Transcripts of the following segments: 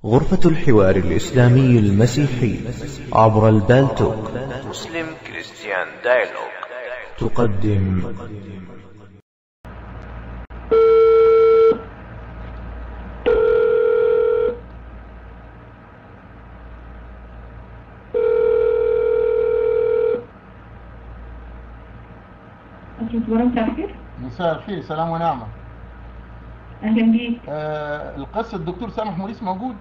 غرفة الحوار الإسلامي المسيحي عبر البالتوك مسلم كريستيان دايلوج تقدم أسرة برا مساء الخير مساء الخير سلام ونعمة أهلا بيك آه القس الدكتور سامح موريس موجود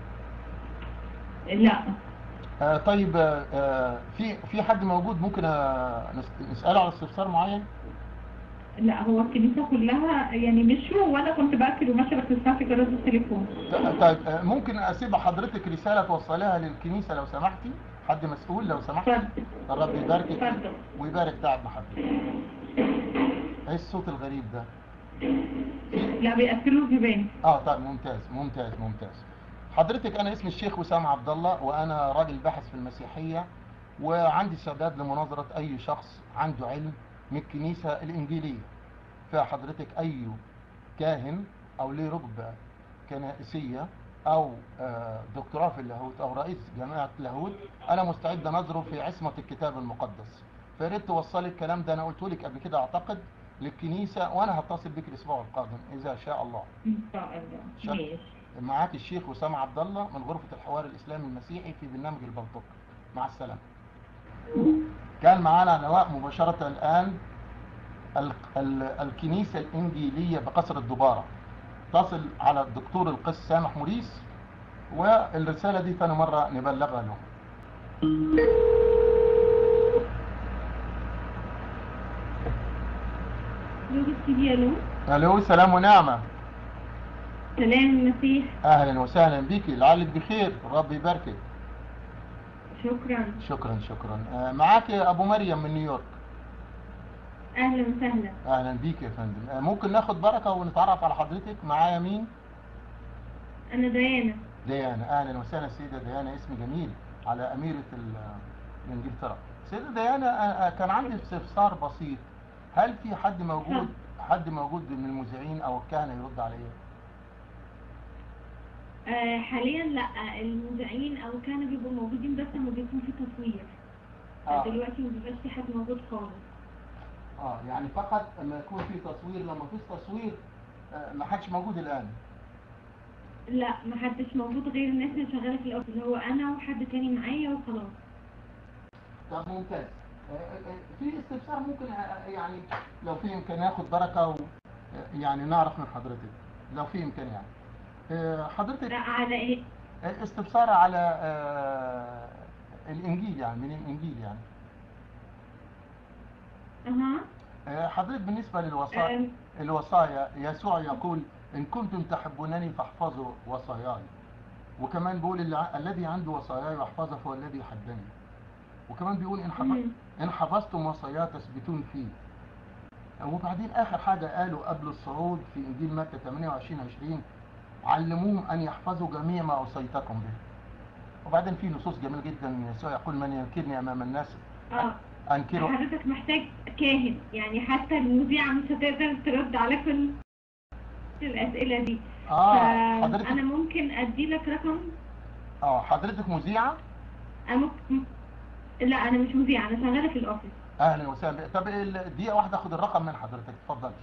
لا آه طيب آه آه، في في حد موجود ممكن آه نس- نسأله على استفسار معين لا هو الكنيسة كلها يعني مشوا وأنا كنت بأكل وماشية بس سمعت جرس التليفون ط- طيب آه ممكن اسيب حضرتك رسالة توصليها للكنيسة لو سمحتي حد مسؤول لو سمحتي اتفضل الرب يباركك اتفضل ويبارك تعب حضرتك ايه الصوت الغريب ده لا بيقفلوا الجبان اه طيب ممتاز ممتاز ممتاز حضرتك انا اسمي الشيخ وسام عبد الله وانا راجل باحث في المسيحيه وعندي استعداد لمناظره اي شخص عنده علم من الكنيسه الانجيليه فحضرتك اي كاهن او ليه رتبه كنائسيه او آه، دكتوراه في اللاهوت او رئيس جامعه لاهوت انا مستعد انظره في عصمه الكتاب المقدس فيا ريت توصلي الكلام ده انا قلته لك قبل كده اعتقد للكنيسه وانا هتصل بك الاسبوع القادم اذا شاء الله إن شاء الله شكرا. ماشي معاك الشيخ وسام عبد الله من غرفة الحوار الإسلامي المسيحي في برنامج البلطوك مع السلامة كان معانا على الهواء مباشرة الآن ال ال الكنيسة الإنجيلية بقصر الدبارة تصل على الدكتور القس سامح موريس والرسالة دي ثاني مرة نبلغها له زوجة سيدي ألو ألو سلام ونعمة سلام المسيح أهلا وسهلا بك لعلك بخير الرب يباركك شكرا شكرا شكرا آه، معاك أبو مريم من نيويورك أهلا وسهلا اهلا بيك يا فندم آه، ممكن ناخد بركه ونتعرف على حضرتك معايا مين أنا ديانا ديانا اهلا وسهلا سيده ديانا اسم جميل على اميره ال- انجلترا سيده ديانا آه، آه، كان عندي استفسار بسيط هل في حد موجود حد موجود من المذيعين او الكهنه يرد عليا آه حاليا لا المذيعين أو كانوا بيبقوا موجودين بس لما بيكون في تصوير آه. دلوقتي ما بيبقاش في حد موجود خالص اه يعني فقط لما يكون في تصوير لما فيش تصوير آه، ما حدش موجود الان لا محدش موجود غير الناس اللي شغالة في الأوفيس اللي هو أنا وحد تاني معايا وخلاص طب ممتاز آه، آه، في استفسار ممكن آه، يعني لو في امكان ناخد بركه و آه، يعني نعرف من حضرتك لو في امكان يعني آه، حضرتك لا على إيه؟ آه، استفسار على آه، الانجيل يعني من الانجيل يعني أها آه، حضرتك بالنسبه للوصايا أم، الوصايا يسوع يقول ان كنتم تحبونني فاحفظوا وصاياي وكمان بيقول اللي ع- الذي عنده وصاياي واحفظها فهو الذي يحبني وكمان بيقول ان حفظ مم. إن حفظتم وصاياه تثبتون فيه وبعدين آخر حاجة قالوا قبل الصعود في إنجيل متى 28 20 علموهم أن يحفظوا جميع ما أوصيتكم به وبعدين في نصوص جميل جدا يسوع يقول من ينكرني أمام الناس اه أنكره حضرتك محتاج كاهن يعني حتى المذيعة مش هتقدر ترد على كل الأسئلة دي آه فأنا حضرتك ممكن أدي لك رقم آه حضرتك مذيعة أنا ممكن لا أنا مش مذيعة أنا شغالة في الأوفيس أهلا وسهلا طب ال- دقيقة واحدة أخد الرقم من حضرتك اتفضل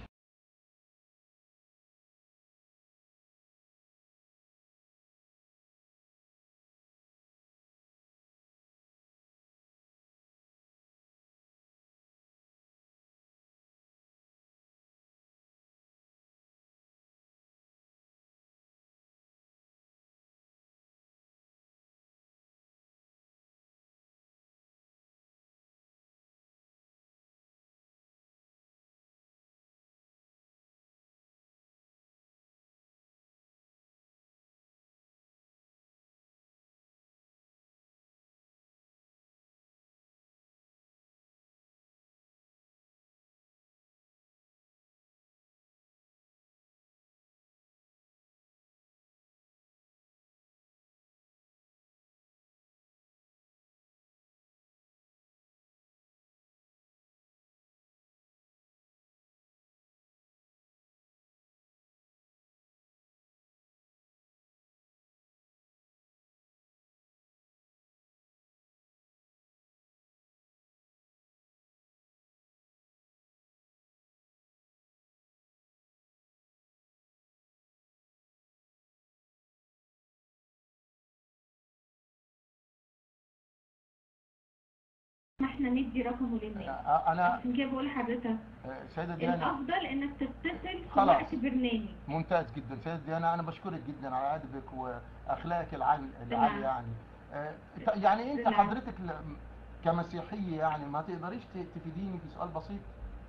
ما احنا ندي رقمه للناس آه، انا عشان كده بقول لحضرتك آه، سيدة ديانا الافضل انك تتصل في خلاص. وقت برنامج ممتاز جدا سيدة ديانا انا بشكرك جدا على ادبك واخلاقك العالي العالي يعني آه، ت- يعني انت بالعكس. حضرتك ل- كمسيحية يعني ما تقدريش ت- تفيديني في سؤال بسيط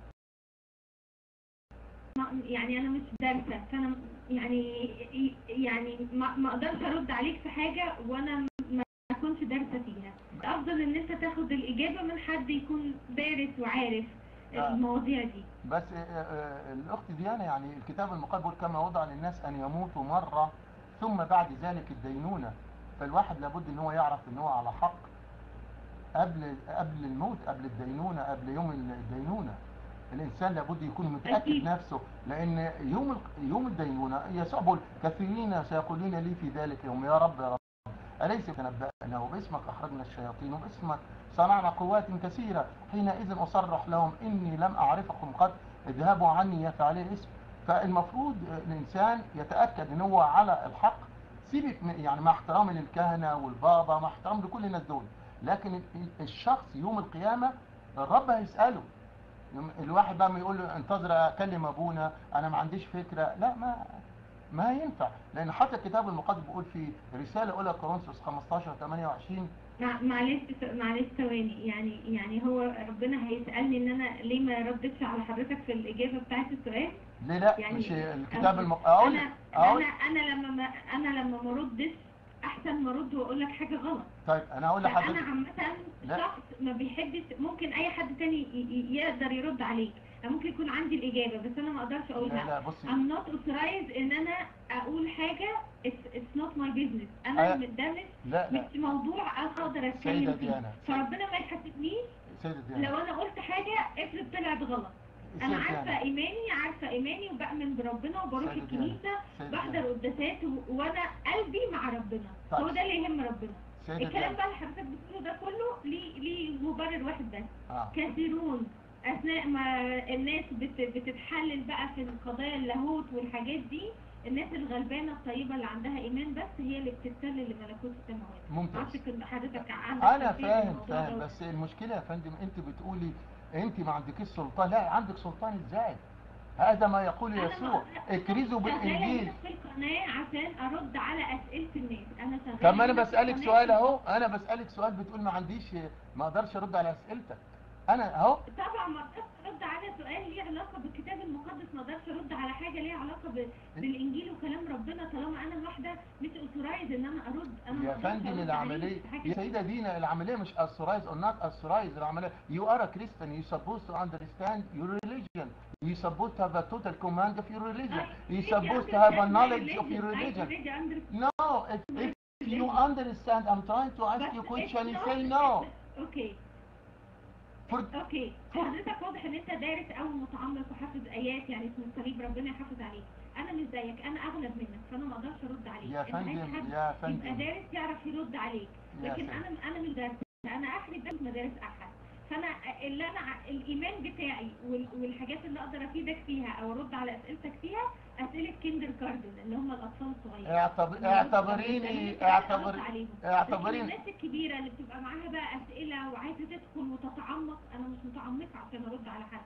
ما- يعني انا مش دارسه فانا يعني يعني ما ما اقدرش ارد عليك في حاجه وانا ما اكونش دارسه فيها الافضل ان انت تاخد الاجابه من حد يكون دارس وعارف آه. المواضيع دي بس آه، آه، الاخت ديانا يعني الكتاب المقدس بيقول كما وضع للناس ان يموتوا مرة ثم بعد ذلك الدينونة فالواحد لابد ان هو يعرف ان هو على حق قبل قبل الموت قبل الدينونة قبل يوم الدينونة الانسان لابد يكون متاكد أكيد. نفسه لان يوم ال- يوم الدينونه يسوع بيقول كثيرين سيقولون لي في ذلك يوم يا رب يا رب اليس تنبأنا وباسمك اخرجنا الشياطين وباسمك صنعنا قوات كثيره حينئذ اصرح لهم اني لم اعرفكم قد اذهبوا عني يا فعلي الاسم فالمفروض الانسان يتاكد ان هو على الحق سيبك من- يعني مع احترامي للكهنه والبابا مع احترام لكل الناس دول لكن ال- الشخص يوم القيامه الرب هيساله يوم- الواحد بقى ما يقول له انتظر اكلم ابونا انا ما عنديش فكره لا ما ما ينفع لان حتى الكتاب المقدس بيقول في رساله اولى كورنثوس 15 28 مع- معلش معلش ثواني يعني يعني هو ربنا هيسالني ان انا ليه ما ردتش على حضرتك في الاجابه بتاعت السؤال ليه لا يعني مش الكتاب أنا- المقدس اقول انا لك اقول انا انا لما ما انا لما ما اردش احسن ما ارد واقول لك حاجه غلط طيب انا اقول فانا لحضرتك عامه لا. شخص ما بيحبش ممكن اي حد تاني ي- ي- يقدر يرد عليك أنا ممكن يكون عندي الاجابه بس انا ما اقدرش لا اقولها لا بصي I'm not authorized ان انا اقول حاجه it's, it's not my business انا أيوة. ده مش لا لا مش موضوع انا اقدر سيدة اتكلم فيه ديانا. فربنا ما يحاسبنيش سيدة ديانا لو انا قلت حاجه افرض طلعت غلط انا سيدة عارفه ديانا. ايماني عارفه ايماني وبامن بربنا وبروح سيدة ديانا. الكنيسه سيدة بحضر ديانا. قداسات و- وانا قلبي مع ربنا طيب. هو ده اللي يهم ربنا سيدة الكلام ديانا. بقى اللي حضرتك بتقوله ده كله ليه ليه مبرر واحد بس اه كثيرون اثناء ما الناس بت بتتحلل بقى في القضايا اللاهوت والحاجات دي الناس الغلبانه الطيبه اللي عندها ايمان بس هي اللي بتتسلل لملكوت السماوات ممتاز. معرفش كنت حضرتك عندك انا خلفية فاهم بالموضوع فاهم ده. بس المشكله يا فندم انت بتقولي انت ما عندكيش سلطان لا عندك سلطان ازاي هذا ما يقول أنا يسوع ما- اكرزوا شغالة بالانجيل هنا في القناه عشان ارد على اسئله الناس انا شغاله طب ما انا هنا في بسالك القناة سؤال اهو انا بسالك سؤال بتقول ما عنديش ما اقدرش ارد على اسئلتك انا اهو طبعا ما اقدرش ارد على سؤال ليه علاقه بالكتاب المقدس ما اقدرش ارد على حاجه ليها علاقه ب- بالانجيل وكلام ربنا طالما انا واحده مش اوثورايز ان انا ارد انا ما يا أقدرش فندم أرد العمليه عليك في حاجة يا سيده دينا العمليه مش اسرايز or not اسرايز العمليه you are a Christian you supposed to understand your religion you supposed to have a total command of your religion you supposed to have a knowledge of your religion no if, if you understand I'm trying to ask you question you say no اوكي For, اوكي حضرتك واضح ان انت دارس او متعمق وحافظ ايات يعني اسم الصليب ربنا يحافظ عليك انا مش زيك انا اغلب منك فانا ما اقدرش ارد عليك يا أنت عايز فندم حد يا يبقى فندم دارس يعرف يرد عليك يا لكن فندم. انا انا مش دارس انا اخري بدرس مدارس احد فانا اللي انا ع- الايمان بتاعي وال- والحاجات اللي اقدر افيدك فيها او ارد على اسئلتك فيها اسئله كيندر كاردن اللي هم الاطفال الصغيرين اعتبر- اعتبريني اعتبر اعتبريني الناس الكبيره اللي بتبقى معاها بقى اسئله وعايزه تدخل وتتعمق انا مش متعمقه عشان ارد على حد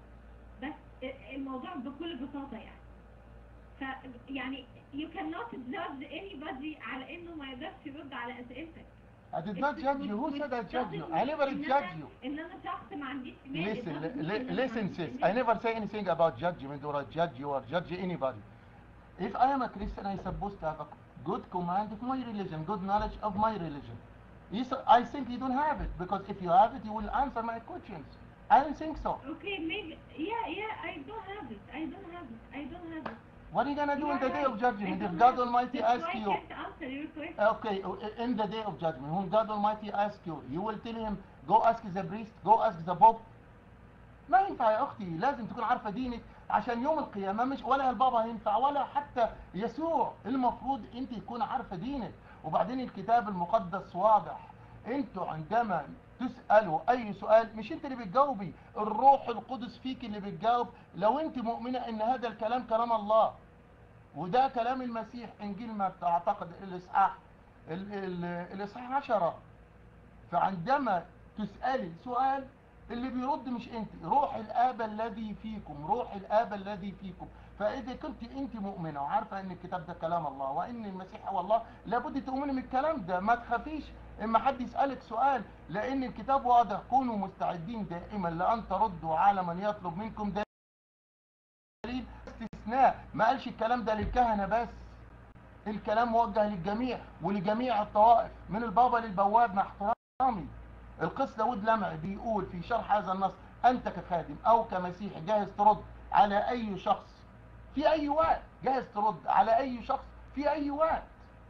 بس الموضوع بكل بساطه يعني ف يعني you cannot judge anybody على انه ما يقدرش يرد على اسئلتك I did not judge you who said I judge you I never إن judge أنا- you ان انا شخص ما عنديش إيمان. Listen, ده li- مش li- إن أنا listen, ما sis. عنديش I never say anything about judgment or I judge you or judge anybody. If I am a Christian, I supposed to have a good command of my religion, good knowledge of my religion. You s- I think you don't have it because if you have it, you will answer my questions. I don't think so. Okay, maybe. Yeah, yeah. I don't have it. I don't have it. I don't have it. What are you gonna do You in are the day right. of I judgment? If don't God have it. Almighty That's asks why you, I can't answer your question. okay, in the day of judgment, when God Almighty asks you, you will tell him, go ask the priest, go ask the pope. ما ينفع يا اختي لازم تكون عارفه دينك عشان يوم القيامه مش ولا البابا هينفع ولا حتى يسوع المفروض انت تكون عارفه دينك وبعدين الكتاب المقدس واضح انتوا عندما تسالوا اي سؤال مش انت اللي بتجاوبي الروح القدس فيك اللي بتجاوب لو انت مؤمنه ان هذا الكلام كلام الله وده كلام المسيح انجيل ما تعتقد الاصحاح ال- ال- الاصحاح عشرة فعندما تسالي سؤال اللي بيرد مش انت روح الاب الذي فيكم روح الاب الذي فيكم فاذا كنت انت مؤمنه وعارفه ان الكتاب ده كلام الله وان المسيح هو الله لابد تؤمني من الكلام ده ما تخافيش اما حد يسالك سؤال لان الكتاب واضح كونوا مستعدين دائما لان تردوا على من يطلب منكم دليل استثناء ما قالش الكلام ده للكهنه بس الكلام موجه للجميع ولجميع الطوائف من البابا للبواب مع احترامي القس داود لمعي بيقول في شرح هذا النص انت كخادم او كمسيحي جاهز ترد على اي شخص في اي وقت جاهز ترد على اي شخص في اي وقت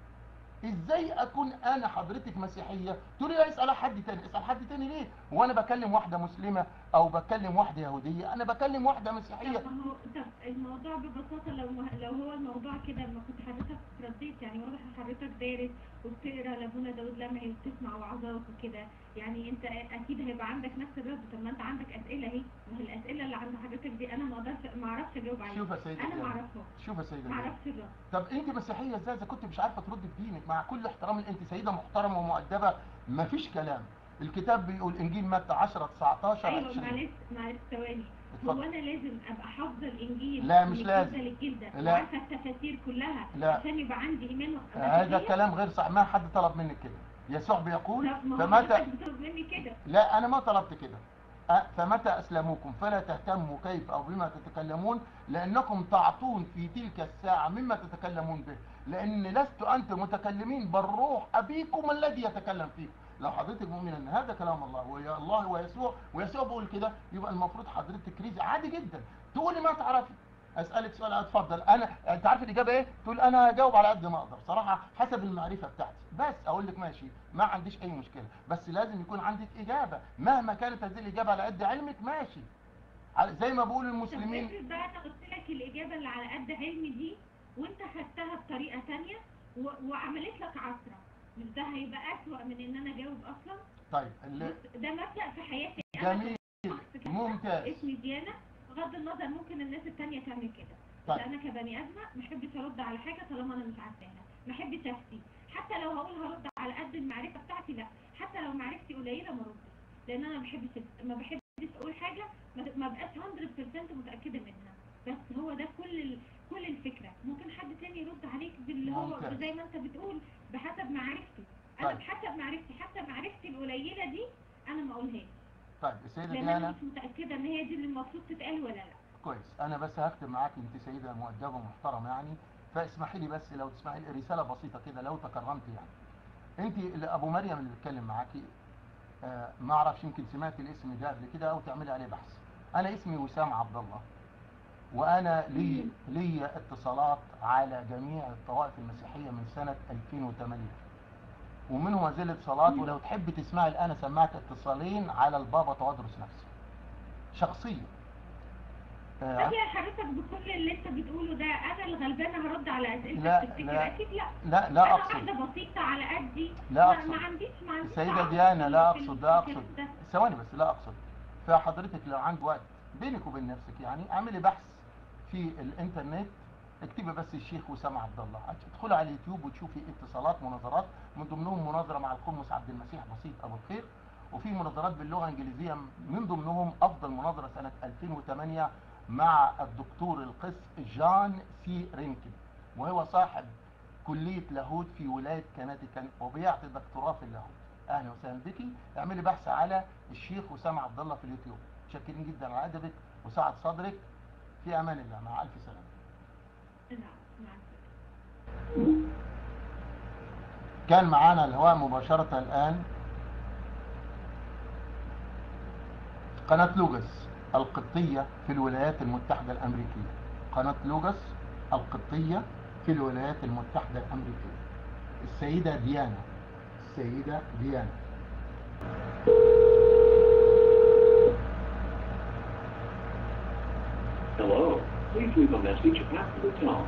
ازاي اكون انا حضرتك مسيحيه تقولي لا اسال حد تاني اسال حد تاني ليه وانا بكلم واحده مسلمه او بكلم واحده يهوديه انا بكلم واحده مسيحيه طب ما هو طب الموضوع ببساطة لو لو هو الموضوع كده ما كنت حضرتك رديت يعني واضح ان حضرتك دارس وبتقرا لابونا داود لمعي وبتسمع وعظات وكده يعني انت اكيد هيبقى عندك نفس الرد طب ما انت عندك اسئله اهي ما هي الاسئله اللي عند حضرتك دي انا ما اقدرش ما اعرفش اجاوب عليها شوف يا سيدي انا ما ديانا. اعرفها شوف يا سيدي ما ديانا. اعرفش الرد طب انت مسيحيه ازاي اذا كنت مش عارفه ترد في دينك مع كل احترام انت سيده محترمه ومؤدبه مفيش كلام الكتاب بيقول انجيل متى 10 19 ايوه 20 معلش معلش ثواني اتفضل. هو انا لازم ابقى حافظه الانجيل لا، مش من لازم. الجلدة للجلدة لا. وعارفه التفاسير كلها لا. عشان يبقى عندي ايمان هذا مسيحية؟ كلام غير صح ما حد طلب منك كده يسوع بيقول طب ما هو فمتى حضرتك بتطلب مني كده لا انا ما طلبت كده أه، فمتى اسلموكم فلا تهتموا كيف او بما تتكلمون لانكم تعطون في تلك الساعه مما تتكلمون به لان لست انتم متكلمين بل روح ابيكم الذي يتكلم فيكم لو حضرتك مؤمن ان هذا كلام الله ويا الله ويسوع ويسوع بيقول كده يبقى المفروض حضرتك ريزي عادي جدا تقولي ما تعرفي اسالك سؤال اتفضل انا انت عارف الاجابه ايه تقول انا هجاوب على قد ما اقدر صراحه حسب المعرفه بتاعتي بس اقول لك ماشي ما عنديش اي مشكله بس لازم يكون عندك اجابه مهما كانت هذه الاجابه على قد علمك ماشي على- زي ما بقول طب المسلمين افرض بقى انا قلت لك الاجابه اللي على قد علمي دي وانت خدتها بطريقه تانية و- وعملت لك عثره مش ده هيبقى اسوأ من ان انا اجاوب اصلا طيب اللي بص، ده مبدأ في حياتي أنا جميل كشخص كده. ممتاز اسمي ديانا بغض النظر ممكن الناس التانية تعمل كده طيب. بس انا كبني ادمه ما احبش ارد على حاجه طالما انا مش عارفاها ما احبش افتي حتى لو هقول هرد على قد المعرفه بتاعتي لا حتى لو معرفتي قليله ما اردش لان انا ما بحبش ما بحبش اقول حاجه ما ما بقاش 100% متاكده منها بس هو ده كل ال... كل الفكره ممكن حد تاني يرد عليك باللي هو ممتاز. زي ما انت بتقول بحسب معرفتي انا طيب. بحسب معرفتي حتى معرفتي القليله دي انا ما اقولهاش طيب السيده لان انا ديانا مش متاكده ان هي دي اللي المفروض تتقال ولا لا كويس انا بس هختم معاك انت سيده مؤدبه ومحترمه يعني فاسمحي لي بس لو تسمحي لي رساله بسيطه كده لو تكرمت يعني انت اللي ابو مريم اللي بيتكلم معاكي آه ما اعرفش يمكن سمعت الاسم ده قبل كده او تعملي عليه بحث انا اسمي وسام عبد الله وانا لي لي اتصالات على جميع الطوائف المسيحيه من سنه 2008 ومنهم هذه الاتصالات ولو تحب تسمعي الان سمعت اتصالين على البابا توادرس نفسه شخصيا آه، طب يا حضرتك بكل اللي انت بتقوله ده انا الغلبانه هرد على اسئلتك لا، تفتكر لا. اكيد لا لا لا انا اقصد واحده بسيطه على قدي لا ما- أقصد. ما عنديش ما عنديش السيدة تعمق ديانا لا في ال- أقصد لا في أقصد الكلام ده. ثواني بس لا أقصد فحضرتك لو عندك وقت بينك وبين نفسك يعني اعملي بحث في الإنترنت اكتبي بس الشيخ وسام عبد الله ادخلي على اليوتيوب وتشوفي اتصالات مناظرات من ضمنهم مناظرة مع القمص عبد المسيح بسيط أبو الخير وفي مناظرات باللغة الإنجليزية من ضمنهم أفضل مناظرة سنة 2008 مع الدكتور القس جان سي رينكن وهو صاحب كلية لاهوت في ولاية كناتيكن وبيعطي دكتوراه في اللاهوت اهلا وسهلا بك اعملي بحث على الشيخ وسام عبد الله في اليوتيوب متشكرين جدا على ادبك وسعه صدرك في امان الله مع الف سلامه نعم مع السلامة. كان معانا الهواء مباشرة الآن قناة لوجس القبطية في الولايات المتحدة الأمريكية قناة لوجس القبطية في الولايات المتحدة الأمريكية السيدة ديانا السيدة ديانا Hello. Please leave a message after the tone.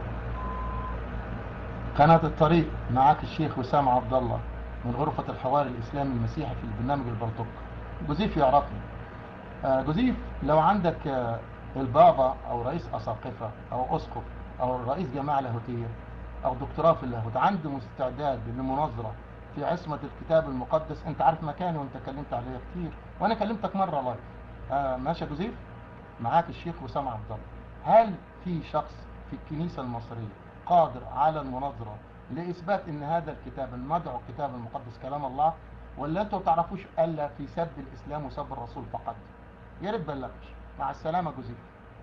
قناة الطريق معاك الشيخ وسام عبد الله من غرفة الحوار الإسلامي المسيحي في البرنامج البرتوك جوزيف يعرفني آه، جوزيف لو عندك آه، البابا أو رئيس أساقفة أو أسقف أو رئيس جماعة لاهوتية أو دكتوراه في اللاهوت عنده استعداد لمناظرة في عصمة الكتاب المقدس انت عارف مكاني وانت كلمت عليا كتير وانا كلمتك مرة لايف آه ماشي يا جوزيف معاك الشيخ وسام عبد الله هل في شخص في الكنيسة المصرية قادر على المناظرة لإثبات ان هذا الكتاب المدعو الكتاب المقدس كلام الله ولا انتوا ما تعرفوش الا في سب الاسلام وسب الرسول فقط يا ريت بلغش مع السلامة جوزيف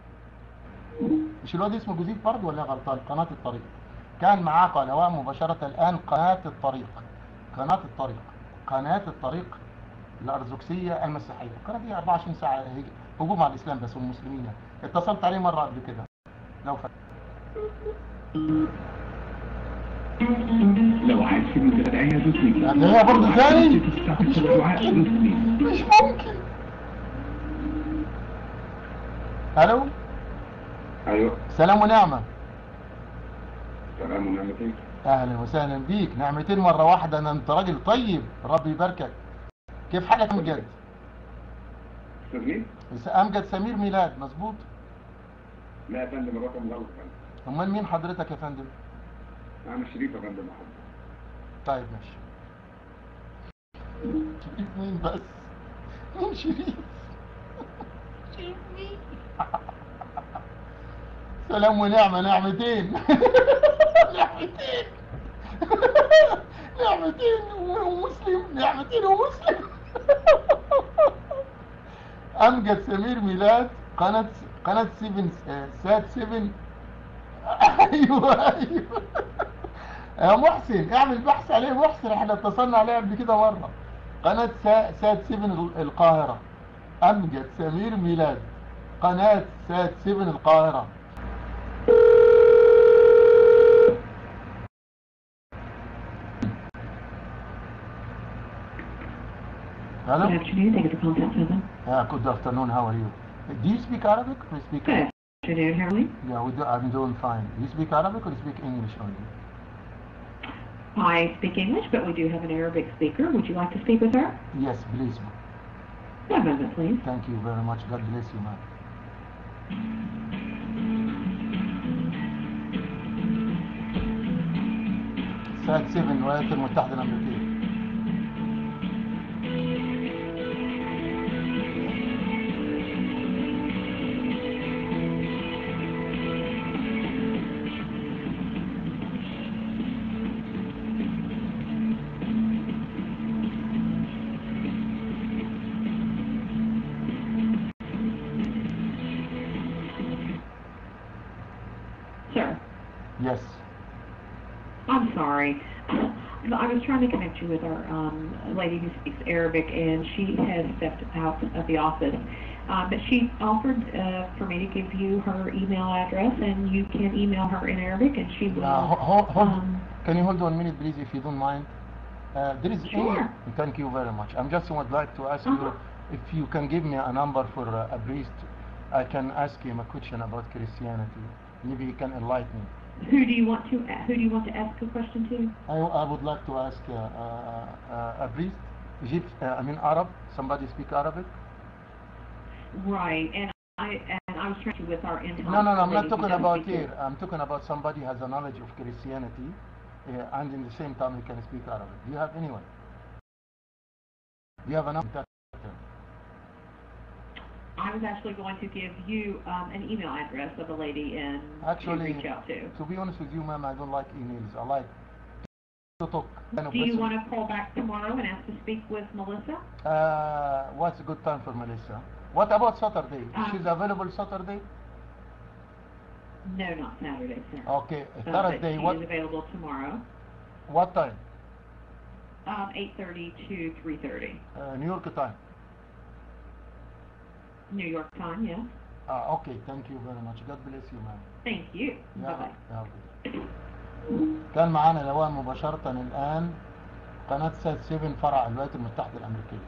مش الواد اسمه جوزيف برضه ولا غلطان قناة الطريق كان معاه قنوات مباشرة الآن قناة الطريق قناة الطريق قناة الطريق الأرثوذكسية المسيحية القناة دي 24 ساعة هي- هجوم على الإسلام بس والمسلمين يعني. اتصلت عليه مرة قبل كده لو فاكر لو عايز خدمة الرعاية دوسني يعني هي برضه ثاني تستخدم الدعاء دوسني مش ممكن ألو ايوه سلام ونعمة سلام ونعمتين أهلا وسهلا بيك نعمتين مرة واحدة أنا أنت راجل طيب ربي يباركك كيف حالك أمجد؟ استاذ مين؟ أمجد سمير ميلاد مظبوط؟ لا يا فندم الرقم غلط يا فندم أمال مين حضرتك يا فندم؟ انا شريف يا فندم محمد طيب ماشي شريف مين بس؟ مين شريف؟ شريف مين؟ سلام ونعمة نعمتين نعمتين نعمتين ومسلم نعمتين ومسلم أمجد سمير ميلاد قناة قناة 7 سات 7 ايوه ايوه يا محسن اعمل بحث عليه محسن احنا اتصلنا عليه قبل كده مره قناه سا- سات 7 القاهره امجد سمير ميلاد قناه سات 7 القاهره Good Hello? afternoon. Thank you for contacting them. Yeah, good afternoon. How are you? Do you speak Arabic? Or you speak Good afternoon, how are you? Yeah, we do, I'm doing fine. You speak Arabic or you speak English only? I speak English, but we do have an Arabic speaker. Would you like to speak with her? Yes, please. One moment, please. Thank you very much. God bless you, man. سات 7 الولايات المتحدة الأمريكية Sir, Yes. I'm sorry. I was trying to connect you with our um, lady who speaks Arabic, and she has stepped out of the office. Uh, but she offered uh, for me to give you her email address, and you can email her in Arabic, and she will. Uh, hold, hold, um, can you hold one minute, please, if you don't mind? Uh, there is Sure. Thank you very much. I'm just would like to ask Uh-huh. you if you can give me a number for uh, a priest. I can ask him a question about Christianity. Maybe he can enlighten me. who do you want to who do you want to ask a question to? I, I would like to ask uh, uh, uh, a priest, Egypt, uh, I mean Arab, somebody speak Arabic? Right, and I and I was trying to with our in No, no, no, I'm not talking about here. I'm talking about somebody has a knowledge of Christianity uh, and in the same time he can speak Arabic. Do you have anyone? Do you have a number? I was actually going to give you um, an email address of a lady in Actually, to reach out to. to be honest with you, ma'am, I don't like emails. I like to talk. Kind of Do you person. want to call back tomorrow and ask to speak with Melissa? Uh, what's a good time for Melissa? What about Saturday? Uh, She's available Saturday? No, not Saturday, sir. Okay, Uh, but Thursday. she What is available tomorrow, what time? um, 8:30 to 3:30 Uh, New York time. New York time. Yes. Uh, okay, thank you very much. God bless you, ma'am. Thank you. Bye يا bye. يا رب. كان معانا لواء مباشرة الآن قناة سات 7 فرع الولايات المتحدة الأمريكية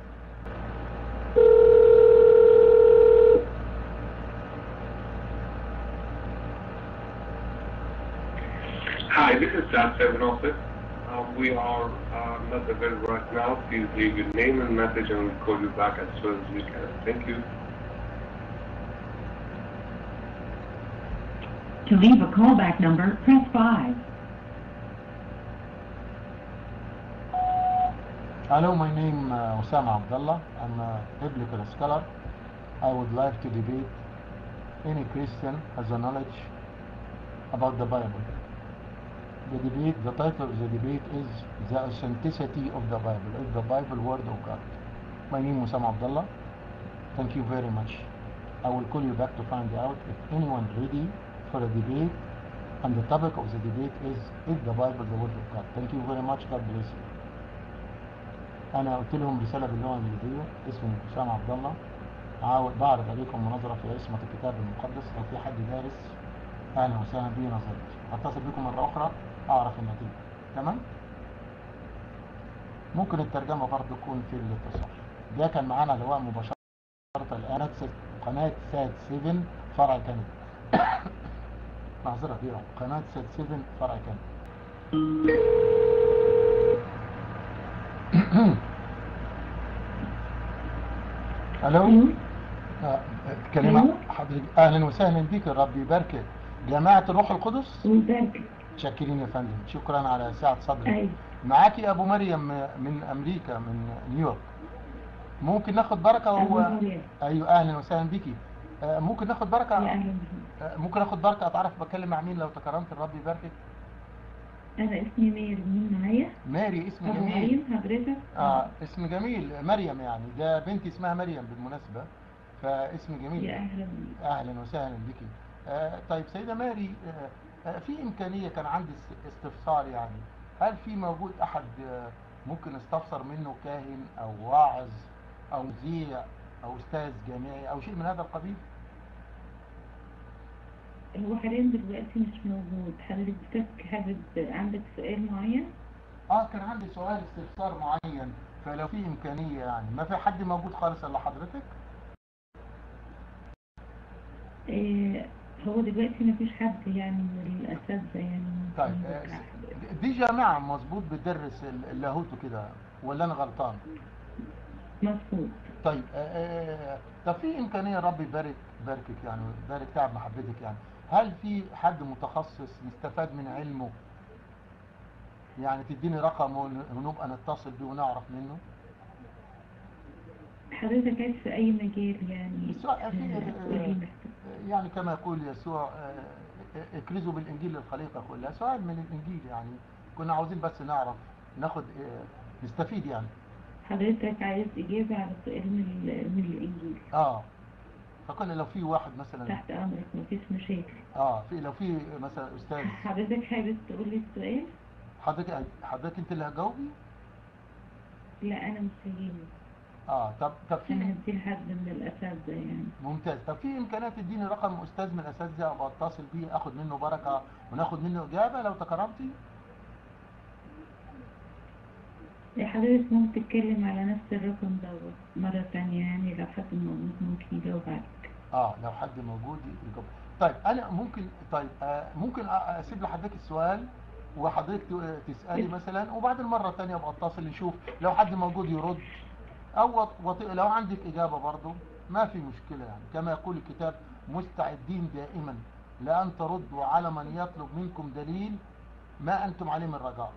Hi, this is Sat 7 office. Um, we are uh, not available right now. Please leave your name and message and we'll call you back as soon as we can. Thank you. To leave a callback number, press 5. Hello, my name uh, Osama Abdullah. I'm a biblical scholar. I would like to debate any Christian has a knowledge about the Bible. The debate, the title of the debate is the authenticity of the Bible. Is the Bible word of God? My name is Osama Abdullah. Thank you very much. I will call you back to find out if anyone ready for a debate. And the topic of the debate is is the Bible the word of God? Thank you very much. God bless you. انا قلت لهم رساله باللغه الانجليزيه اسمي اسامه عبد الله عاود بعرض عليكم مناظره في عصمه الكتاب المقدس لو في حد دارس اهلا وسهلا بي نظرتي هتصل بكم مره اخرى اعرف النتيجه تمام ممكن الترجمه برضه تكون في الاتصال ده كان معانا لواء مباشره الان قناه سات 7 فرع كندا معذره دي قناه سات 7 فرع كندا الو آه، كلمة أيوة. حضرتك اهلا وسهلا بك ربي يباركك جماعة الروح القدس ويبارك شاكرين يا فندم شكرا على سعة صدرك أيوة معاكي ابو مريم من امريكا من نيويورك ممكن ناخد بركة أبو هو مريم ايوه اهلا وسهلا بيكي آه، ممكن ناخد يا بركة أهلا بك. آه، ممكن ناخد بركة اتعرف بتكلم مع مين لو تكرمت الرب يباركك أنا اسمي مير مين معايا؟ ماري اسم أبو جميل مريم حضرتك؟ اه اسم جميل مريم يعني ده بنتي اسمها مريم بالمناسبة فاسم جميل يا أهلا بك. اهلا وسهلا بك آه طيب سيدة ماري آه آه في امكانية كان عندي است- استفسار يعني هل في موجود احد آه ممكن استفسر منه كاهن او واعظ او مذيع او استاذ جامعي او شيء من هذا القبيل هو حاليا دلوقتي مش موجود حضرتك حابب عندك سؤال معين؟ اه كان عندي سؤال استفسار معين فلو في امكانية يعني ما في حد موجود خالص الا حضرتك إيه هو دلوقتي مفيش حد يعني من الأساتذة يعني طيب ممكن آه، يرجع حضرتك. دي جامعة مظبوط بتدرس ال- اللاهوت وكده ولا انا غلطان مظبوط طيب آه، آه، طب في امكانيه ربي يبارك يباركك يعني يبارك تعب محبتك يعني هل في حد متخصص نستفاد من علمه يعني تديني رقم ون- ونبقى نتصل بيه ونعرف منه حضرتك عايز في أي مجال يعني السؤال في آه، قولي آه، محتاج. يعني كما يقول يسوع آه، آه، اكرزوا بالانجيل للخليقه كلها سؤال من الانجيل يعني كنا عاوزين بس نعرف ناخد آه، نستفيد يعني حضرتك عايز إجابة على سؤال من, ال- من الإنجيل اه فكنا لو في واحد مثلا تحت أمرك مفيش مشاكل اه في لو في مثلا استاذ حضرتك حابب تقول لي السؤال؟ حضرتك حضرتك انت اللي هتجاوبي لا أنا مش هجيبه اه طب طب أنا في هدي لحد من الأساتذة يعني ممتاز طب في امكانيه تديني رقم استاذ من الاساتذه ابقى اتصل بيه اخد منه بركه وناخد منه اجابه لو تكرمتي حضرتك ممكن تتكلم على نفس الرقم دوت مرة تانية يعني لو حد موجود ممكن يجاوب عليك اه لو حد موجود يجاوب طيب انا ممكن طيب آه ممكن أ- اسيب لحضرتك السؤال وحضرتك ت- تسالي مثلا وبعد المره الثانيه ابقى اتصل نشوف لو حد موجود يرد او وط- وط- لو عندك اجابه برضه ما في مشكله يعني كما يقول الكتاب مستعدين دائما لان تردوا على من يطلب منكم دليل ما انتم عليه من رجاء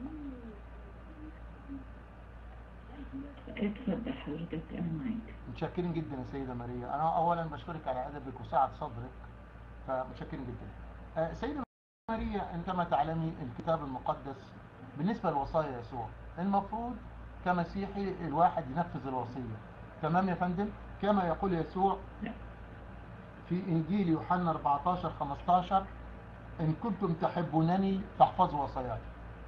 اتفضل حضرتك أنا معاك متشكرين جدا يا سيدة ماريا أنا أولا بشكرك على أدبك وسعة صدرك فمتشكرين جدا آه، سيدة ماريا عندما تعلمي الكتاب المقدس بالنسبة لوصايا يسوع المفروض كمسيحي الواحد ينفذ الوصية تمام يا فندم كما يقول يسوع لا. في إنجيل يوحنا 14 15 إن كنتم تحبونني فاحفظوا وصاياي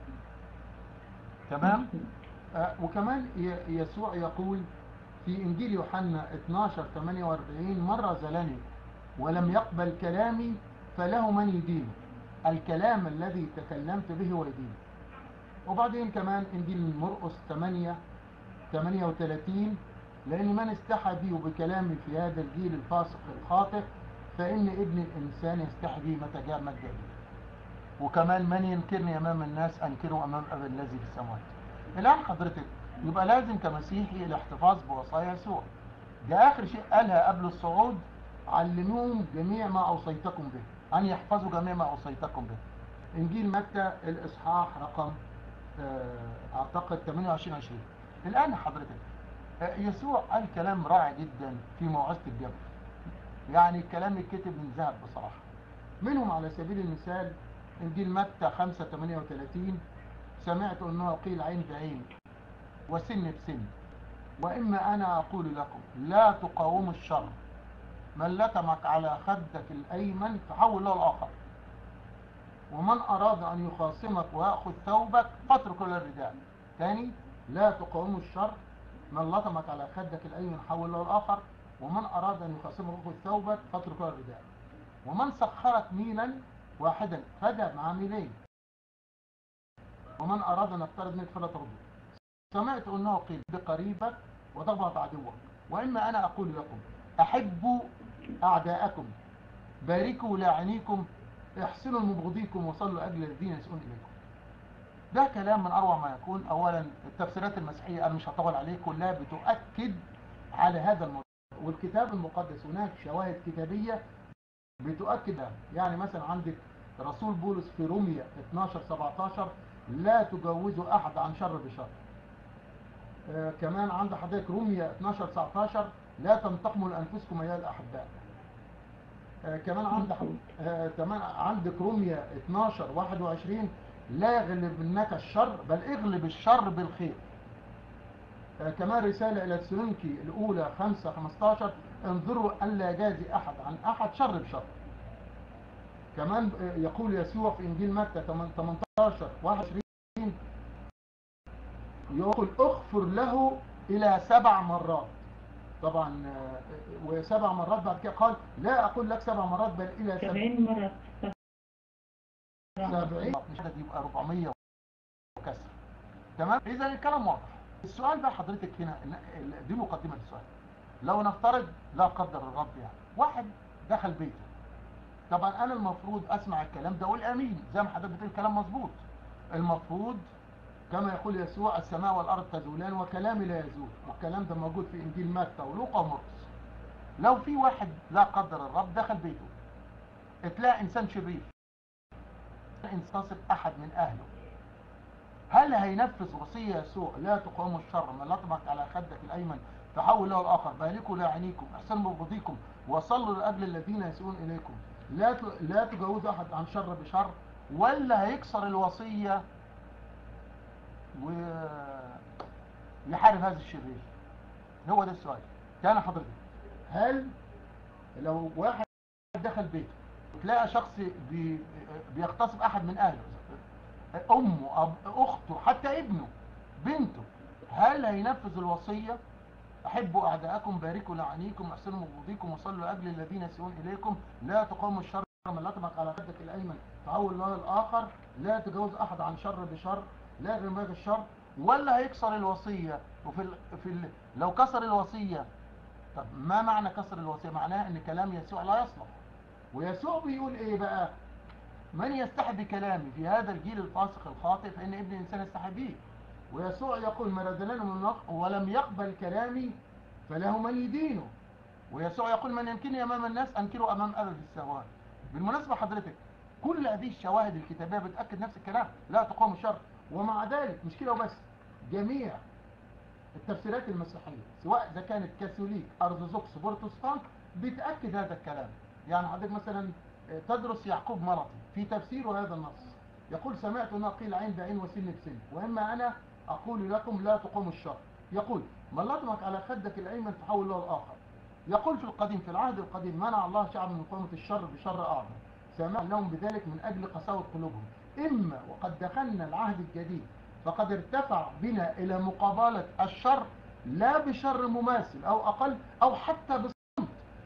تمام آه، وكمان ي- يسوع يقول في إنجيل يوحنا 12 48 مرة زلني ولم يقبل كلامي فله من يدينه الكلام الذي تكلمت به ويدينه وبعدين كمان إنجيل مرقس 8 38 لأن من استحى بي وبكلامي في هذا الجيل الفاسق الخاطئ فإن ابن الإنسان يستحي به متى جاء مجد به وكمان من ينكرني امام الناس انكره امام ابي الذي في السماوات الان حضرتك يبقى لازم كمسيحي الاحتفاظ بوصايا يسوع ده اخر شيء قالها قبل الصعود علموهم جميع ما اوصيتكم به ان يحفظوا جميع ما اوصيتكم به انجيل متى الاصحاح رقم آه، اعتقد 28 20 الآن حضرتك آه، يسوع قال كلام رائع جدا في موعظة الجبل يعني الكلام الكتب من ذهب بصراحة منهم على سبيل المثال إنجيل متى 5 38 سمعت أنه قيل عين بعين وسن بسن وإما أنا أقول لكم لا تقاوموا الشر من لتمك على خدك الأيمن فحول له الآخر ومن أراد أن يخاصمك ويأخذ ثوبك فاترك له الرداء تاني لا تقاوموا الشر من لطمك على خدك الأيمن حول له الآخر ومن أراد أن يخاصمك ويأخذ ثوبك فاترك له الرداء ومن سخرك ميلا واحدا فدى مع ميلين ومن أراد أن يقترض منك فلا ترده سمعت أنه قيل بقريبك وتبغض عدوك وإما أنا أقول لكم أحبوا أعداءكم باركوا لاعنيكم احسنوا لمبغضيكم وصلوا أجل الذين يسؤون إليكم ده كلام من أروع ما يكون أولا التفسيرات المسيحية أنا مش هطول عليه كلها بتؤكد على هذا الموضوع والكتاب المقدس هناك شواهد كتابية بتؤكد ده. يعني مثلا عندك رسول بولس في روميا 12 17 لا تجوزوا أحد عن شر بشر آه كمان عند حضرتك روميا 12 19 لا تنتقموا لأنفسكم أيها الأحباء آه كمان عند آه كمان عندك روميا 12 21 لا يغلبنك الشر بل اغلب الشر بالخير آه كمان رسالة إلى السلونكي الأولى 5 15 انظروا ألا يجازي أحد عن أحد شر بشر كمان آه يقول يسوع في إنجيل متى 18 21 يقول اغفر له إلى سبع مرات طبعا آه، وسبع مرات بعد كده قال لا أقول لك سبع مرات بل إلى سبع كمان مرة سبعين مش عدد يبقى 400 وكسر تمام اذا الكلام واضح السؤال بقى حضرتك هنا ال- دي مقدمه السؤال لو نفترض لا قدر الرب يعني واحد دخل بيته طبعا انا المفروض اسمع الكلام ده واقول امين زي ما حضرتك بتقول الكلام مظبوط المفروض كما يقول يسوع السماء والارض تزولان وكلامي لا يزول والكلام ده موجود في انجيل متى ولوقا ومرقس لو في واحد لا قدر الرب دخل بيته تلاقي انسان شرير ينتصب احد من اهله هل هينفذ وصية يسوع لا تقاوموا الشر من لطمك على خدك الايمن فحول له الاخر باركوا لاعنيكم احسنوا ببغضيكم وصلوا لاجل الذين يسيئون اليكم لا ت- لا تجاوزوا احد عن شر بشر ولا هيكسر الوصية ويحارب هذا الشرير هو ده السؤال تاني حضرتك هل لو واحد دخل بيته تلاقي شخص بي بيغتصب احد من اهله امه أب اخته حتى ابنه بنته هل هينفذ الوصيه احبوا اعداءكم باركوا لعنيكم احسنوا مبغضيكم وصلوا لاجل الذين يسيئون اليكم لا تقاوموا الشر من لطمك على خدك الايمن فعول الله الاخر لا تجاوز احد عن شر بشر لا غماغ الشر ولا هيكسر الوصيه وفي ال... في ال... لو كسر الوصيه طب ما معنى كسر الوصيه معناه ان كلام يسوع لا يصلح ويسوع بيقول ايه بقى من يستحي بكلامي في هذا الجيل الفاسق الخاطئ فان ابن الانسان يستحي به ويسوع يقول ما رزلنا من نق- ولم يقبل كلامي فله من يدينه ويسوع يقول من يمكنني امام الناس انكره امام ابي في السماوات بالمناسبه حضرتك كل هذه الشواهد الكتابيه بتاكد نفس الكلام لا تقوم الشر ومع ذلك مش كده وبس جميع التفسيرات المسيحيه سواء اذا كانت كاثوليك ارثوذكس بروتستانت بتاكد هذا الكلام يعني حضرتك مثلا تدرس يعقوب مرطي في تفسيره هذا النص يقول سمعت انه قيل عين بعين وسن بسن واما انا اقول لكم لا تقوم الشر يقول من لطمك على خدك الايمن تحول له الاخر يقول في القديم في العهد القديم منع الله شعب من مقاومه الشر بشر اعظم سمع لهم بذلك من اجل قساوه قلوبهم اما وقد دخلنا العهد الجديد فقد ارتفع بنا الى مقابله الشر لا بشر مماثل او اقل او حتى بصمت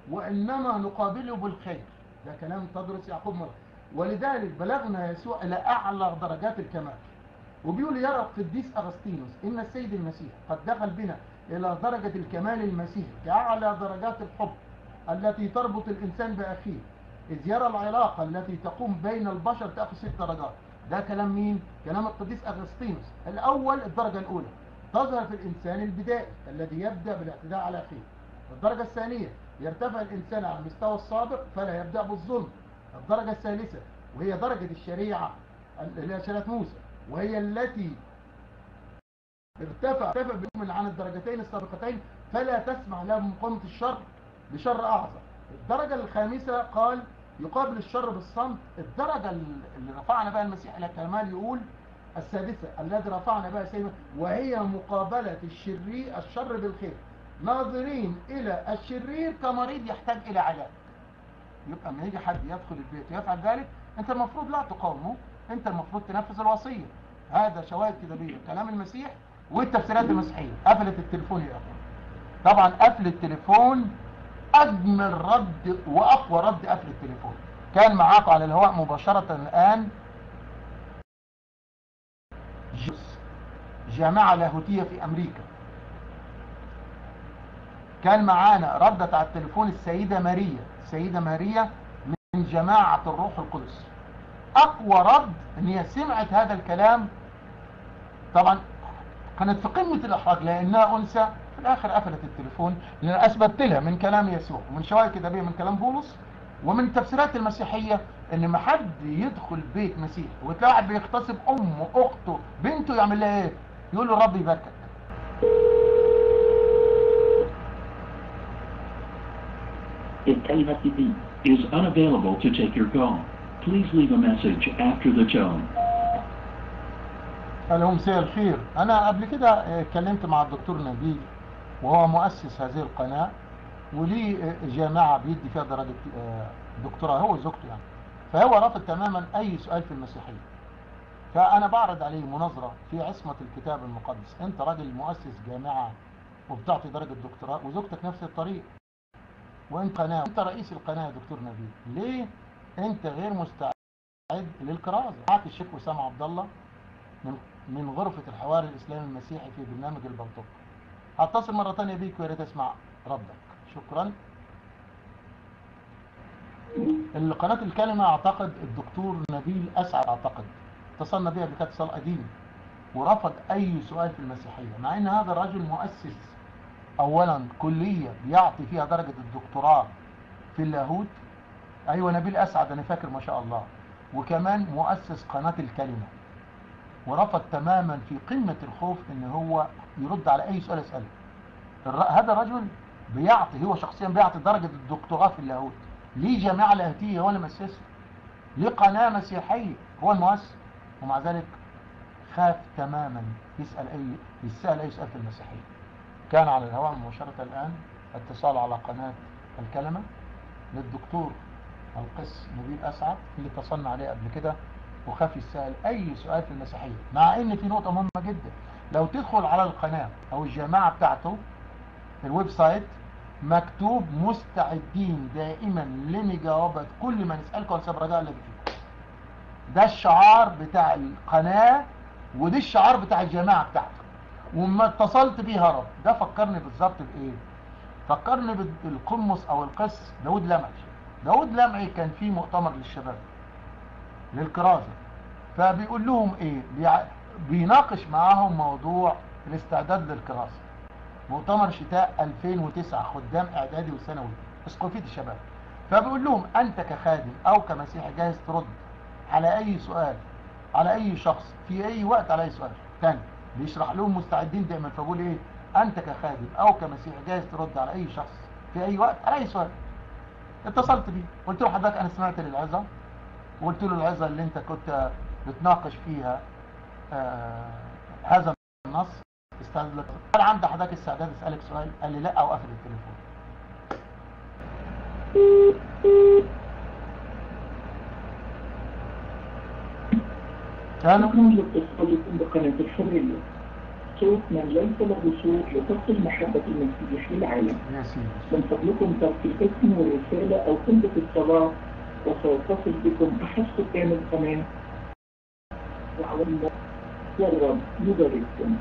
وانما نقابله بالخير ده كلام تدرس يعقوب مرة ولذلك بلغنا يسوع الى اعلى درجات الكمال وبيقول يرى القديس اغسطينوس ان السيد المسيح قد دخل بنا الى درجة الكمال المسيحي كاعلى درجات الحب التي تربط الانسان باخيه اذ يرى العلاقة التي تقوم بين البشر تأخذ ست درجات ده كلام مين؟ كلام القديس اغسطينوس الاول الدرجة الاولى تظهر في الانسان البدائي الذي يبدأ بالاعتداء على اخيه الدرجة الثانية يرتفع الإنسان على المستوى السابق فلا يبدأ بالظلم الدرجة الثالثة وهي درجة الشريعة اللي هي شريعة موسى وهي التي ارتفع ارتفع بهم عن الدرجتين السابقتين فلا تسمح له بمقاومة الشر بشر أعظم الدرجة الخامسة قال يقابل الشر بالصمت الدرجة اللي رفعنا بها المسيح إلى الكمال يقول السادسة الذي رفعنا بها سيما وهي مقابلة الشرير الشر بالخير ناظرين إلى الشرير كمريض يحتاج إلى علاج يبقى لما يجي حد يدخل البيت ويفعل ذلك انت المفروض لا تقاومه انت المفروض تنفذ الوصية هذا شواهد كتابية كلام المسيح والتفسيرات المسيحية قفلت التليفون يا اخوان طبعا قفل التليفون اجمل رد واقوى رد قفل التليفون كان معاكم على الهواء مباشرة الان جيس جامعة لاهوتية في امريكا كان معانا ردت على التليفون السيدة ماريا السيدة ماريا من جماعة الروح القدس اقوى رد ان هي سمعت هذا الكلام طبعا كانت في قمة الاحراج لانها انثى في الاخر قفلت التليفون لان اثبتت لها من كلام يسوع ومن شواهد كتابية من كلام بولس ومن التفسيرات المسيحية ان ما حد يدخل بيت مسيح وتلاقي واحد بيغتصب امه اخته بنته يعمل لها ايه يقول له ربي يباركك If LFTV is unavailable to take your call, please leave a message after the tone. الو مساء الخير انا قبل كده آه، اتكلمت مع الدكتور نبيل وهو مؤسس هذه القناة وليه آه، جامعة بيدي فيها درجة آه، دكتوراه هو وزوجته يعني فهو رافض تماما اي سؤال في المسيحية فانا بعرض عليه مناظرة في عصمة الكتاب المقدس انت راجل مؤسس جامعة وبتعطي درجة دكتوراه وزوجتك نفس الطريق وانت قناة انت رئيس القناة يا دكتور نبيل ليه انت غير مستعد للكرازة معاك الشيخ وسام عبد الله من من غرفة الحوار الإسلامي المسيحي في برنامج البلطوق هتصل مرة تانية بيك ويا ريت اسمع ردك شكرا القناة الكلمة اعتقد الدكتور نبيل أسعد اعتقد اتصلنا بيه قبل كده اتصال قديم ورفض أي سؤال في المسيحية مع أن هذا الرجل مؤسس أولا كلية بيعطي فيها درجة الدكتوراه في اللاهوت أيوة نبيل أسعد أنا فاكر ما شاء الله وكمان مؤسس قناة الكلمة ورفض تماما في قمة الخوف ان هو يرد على اي سؤال يسأله الر- هذا الرجل بيعطي هو شخصيا بيعطي درجة الدكتوراه في اللاهوت ليه جامعة لاهوتية هو اللي مؤسسها ليه قناة مسيحية هو المؤسس ومع ذلك خاف تماما يسأل اي يسأل اي سؤال في المسيحية كان على الهواء مباشرة الان اتصال على قناة الكلمة للدكتور القس نبيل اسعد اللي اتصلنا عليه قبل كده وخاف يسأل أي سؤال في المسيحية مع إن في نقطة مهمة جدا لو تدخل على القناة أو الجماعة بتاعته في الويب سايت مكتوب مستعدين دائما لمجاوبة كل ما نسألكم ونسأل رجاء الذي فيكم ده الشعار بتاع القناة ودي الشعار بتاع الجماعة بتاعته وما اتصلت بيه هرب ده فكرني بالظبط بإيه فكرني بالقمص أو القس داود لمعي داود لمعي كان في مؤتمر للشباب للكرازة فبيقول لهم ايه بيع... بيناقش معاهم موضوع الاستعداد للكرازة مؤتمر شتاء 2009 خدام اعدادي وثانوي اسقفية الشباب فبيقول لهم انت كخادم او كمسيحي جاهز ترد على اي سؤال على اي شخص في اي وقت على اي سؤال تاني بيشرح لهم مستعدين دائما فبقول ايه انت كخادم او كمسيحي جاهز ترد على اي شخص في اي وقت على اي سؤال اتصلت بيه قلت له حضرتك انا سمعت للعظه وقلت له العظة اللي انت كنت بتناقش فيها آه هذا النص استعد لك هل عند حضرتك استعداد اسألك سؤال قال لي لا او قفل التليفون كانوا شكرا لاتصالكم بقناة الحرية صوت من ليس له صوت لتصل محبة المسيح للعالم يا سيدي من فضلكم ترك الاسم والرسالة أو قيمة الصلاة وسيتصل بكم أحد سكان القناة وعلى الله والرب يبارككم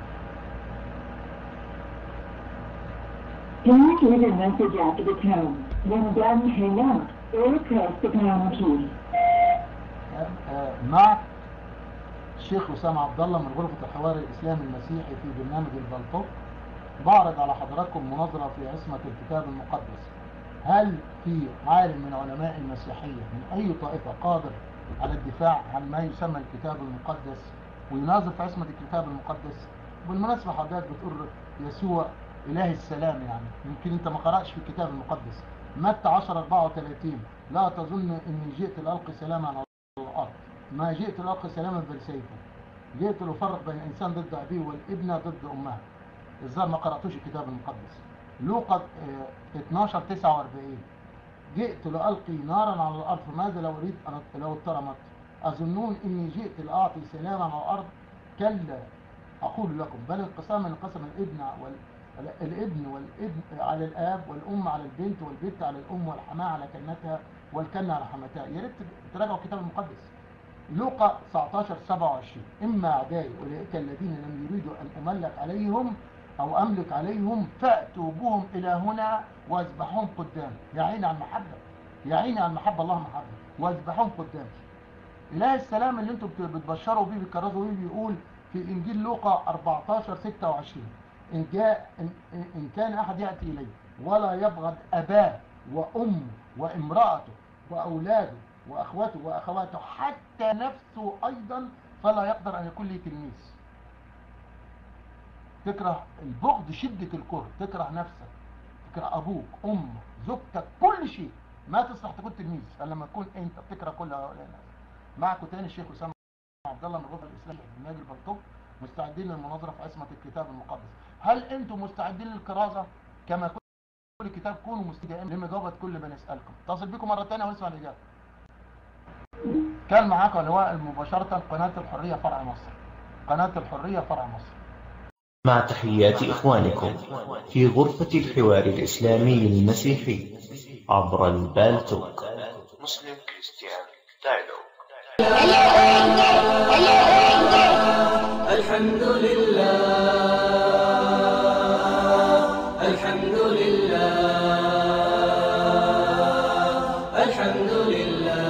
Please leave a message after the tone. When done, hang up or press the pound key. آه، مع الشيخ وسام عبد الله من غرفة الحوار الإسلامي المسيحي في برنامج البلطوق بعرض على حضراتكم مناظرة في عصمة الكتاب المقدس هل في عالم من علماء المسيحية من أي طائفة قادر على الدفاع عن ما يسمى الكتاب المقدس ويناظر في عصمة الكتاب المقدس بالمناسبة حضرتك بتقول يسوع إله السلام يعني يمكن أنت ما قرأتش في الكتاب المقدس متى 10 34 لا تظن إني جئت لألقي سلاما على الأرض ما جئت لألقي سلاما بل سيفا جئت لأفرق بين الإنسان ضد أبيه والابنة ضد أمها الظاهر ما قرأتوش الكتاب المقدس لوقا آه، 12 49 جئت لألقي نارا على الأرض فماذا لو أريد أن لو اترمت أظنون إني جئت لأعطي سلاما على الأرض كلا أقول لكم بل انقساما انقسم الابن وال الابن والابن على الاب والام على البنت والبنت على الام والحماه على كنتها والكنه على حماتها يا ريت تراجعوا الكتاب المقدس لوقا 19 27 اما اعدائي اولئك الذين لم يريدوا ان املك عليهم او املك عليهم فاتوا بهم الى هنا واذبحوهم قدامي يا عيني على المحبه يا عيني على المحبه الله محبه واذبحوهم قدامي اله السلام اللي انتم بت- بتبشروا بيه بتكرزوا بيه بيقول في انجيل لوقا 14 26 ان جاء ان, إن كان احد ياتي الي ولا يبغض اباه وامه وامراته واولاده واخواته واخواته حتى نفسه ايضا فلا يقدر ان يكون لي تلميذ تكره البغض شدة الكره تكره نفسك تكره ابوك امك زوجتك كل شيء ما تصلح تكون تلميذ فلما تكون انت بتكره كل هؤلاء الناس معكم تاني الشيخ اسامه عبد الله من الرفع الاسلامي في نادي البلطوك مستعدين للمناظره في عصمه الكتاب المقدس هل انتم مستعدين للكرازه كما كل كتاب كونوا مستعدين لمجاوبه كل من يسالكم اتصل بكم مره ثانيه ونسمع الاجابه كان معاكم اللواء مباشره قناه الحريه فرع مصر قناه الحريه فرع مصر مع تحيات إخوانكم في غرفة الحوار الإسلامي المسيحي عبر البالتوك مسلم كريستيان دايلوج الحمد لله الحمد لله الحمد لله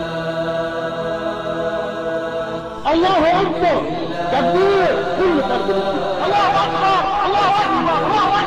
الله اكبر تكبير كل فرد مسلم الله اكبر الله اكبر الله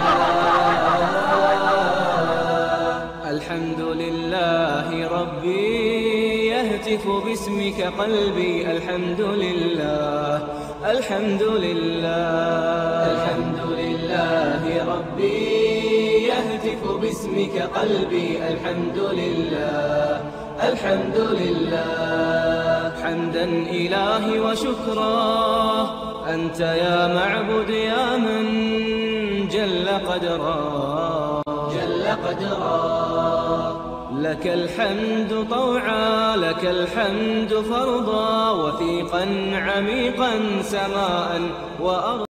اكبر الحمد لله ربي يهتف باسمك قلبي الحمد لله الحمد لله الحمد لله ربي يهتف باسمك قلبي الحمد لله الحمد لله حمدا إلهي وشكرا أنت يا معبد يا من جل قدرا جل قدرا لك الحمد طوعا لك الحمد فرضا وثيقا عميقا سماء وأرضا